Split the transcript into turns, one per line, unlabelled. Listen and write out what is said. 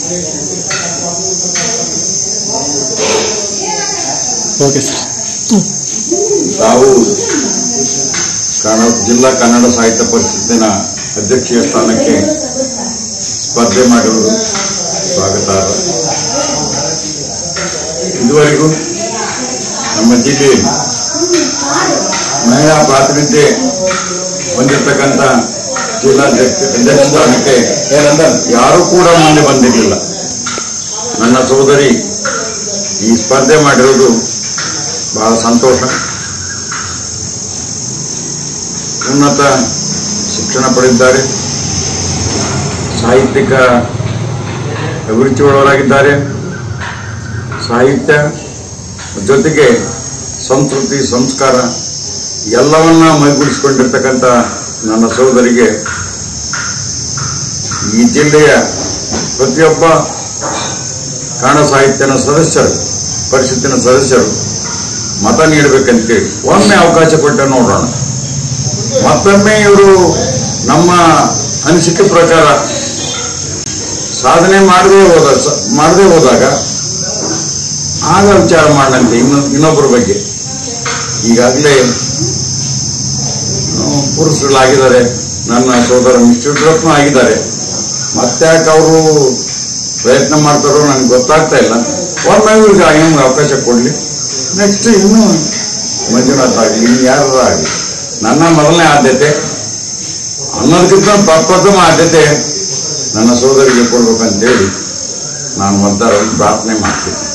okay sir
ತಾವು ಕನ್ನಡ ಜಿಲ್ಲಾ ಕನ್ನಡ ಸಾಹಿತ್ಯ ಪರಿಷತ್ತಿನ ಅಧ್ಯಕ್ಷೀಯ ಸ್ಥಾನಕ್ಕೆ ಸ್ಪರ್ಧೆ ಮಾಡಿರುವುದು ಸ್ವಾಗತಾರ್ಹ ಇದುವರೆಗೂ ನಮ್ಮ ಜಿಲ್ಲೆಯಲ್ಲಿ ಮಹಿಳಾ ಪ್ರಾತಿನಿಧ್ಯ ಹೊಂದಿರತಕ್ಕಂಥ ಜಿಲ್ಲಾಧ್ಯಕ್ಷ ಅಧ್ಯಕ್ಷ ಸ್ಥಾನಕ್ಕೆ ಯಾರೂ ಕೂಡ ಮುಂದೆ ಬಂದಿರಲಿಲ್ಲ ನನ್ನ ಸೋದರಿ ಈ ಸ್ಪರ್ಧೆ ಮಾಡಿರೋದು ಬಹಳ ಸಂತೋಷ ಉನ್ನತ ಶಿಕ್ಷಣ ಪಡೆದಿದ್ದಾರೆ ಸಾಹಿತ್ಯಿಕ ಅಭಿರುಚಿಯುಳ್ಳವರಾಗಿದ್ದಾರೆ ಸಾಹಿತ್ಯ ಜೊತೆಗೆ ಸಂಸ್ಕೃತಿ ಸಂಸ್ಕಾರ ಎಲ್ಲವನ್ನ ಮೈಗೂಡಿಸಿಕೊಂಡಿರ್ತಕ್ಕಂಥ ನನ್ನ ಸಹೋದರಿಗೆ ಈ ಜಿಲ್ಲೆಯ ಪ್ರತಿಯೊಬ್ಬ ಕನ್ನಡ ಸಾಹಿತ್ಯನ ಸದಸ್ಯರು ಪರಿಷತ್ತಿನ ಸದಸ್ಯರು ಮತ ನೀಡಬೇಕಂತೇಳಿ ಒಮ್ಮೆ ಅವಕಾಶ ಕೊಟ್ಟ ನೋಡೋಣ ಮತ್ತೊಮ್ಮೆ ಇವರು ನಮ್ಮ ಅನಿಸಿಕೆ ಪ್ರಕಾರ ಸಾಧನೆ ಮಾಡದೇ ಹೋದ ಮಾಡದೇ ಹೋದಾಗ ಆಗ ವಿಚಾರ ಮಾಡಂತೆ ಇನ್ನು ಇನ್ನೊಬ್ಬರ ಬಗ್ಗೆ ಈಗಾಗಲೇ ಪುರುಷಗಳಾಗಿದ್ದಾರೆ ನನ್ನ ಸೋದರ ಮಿಸ್ಟರ್ ರತ್ನ ಆಗಿದ್ದಾರೆ ಮತ್ತೆ ಯಾಕೆ ಅವರು ಪ್ರಯತ್ನ ಮಾಡ್ತಾರೋ ನನಗೆ ಗೊತ್ತಾಗ್ತಾ ಇಲ್ಲ ಒಮ್ಮೆ ಇವ್ರಿಗೆ ನಿಮ್ಗೆ ಅವಕಾಶ ಕೊಡಲಿ ನೆಕ್ಸ್ಟ್ ಇನ್ನು ಮಂಜುನಾಥ್ ಆಗಲಿ ಇನ್ನು ಯಾರು ಆಗಲಿ ನನ್ನ ಮೊದಲನೇ ಆದ್ಯತೆ ಅನ್ನೋದಕ್ಕಿಂತ ಪ್ರಪ್ರಥಮ ಆದ್ಯತೆ ನನ್ನ ಸೋದರಿಗೆ ಕೊಡ್ಬೇಕಂತೇಳಿ ನಾನು ಮೊದಲ ಪ್ರಾರ್ಥನೆ ಮಾಡ್ತೀನಿ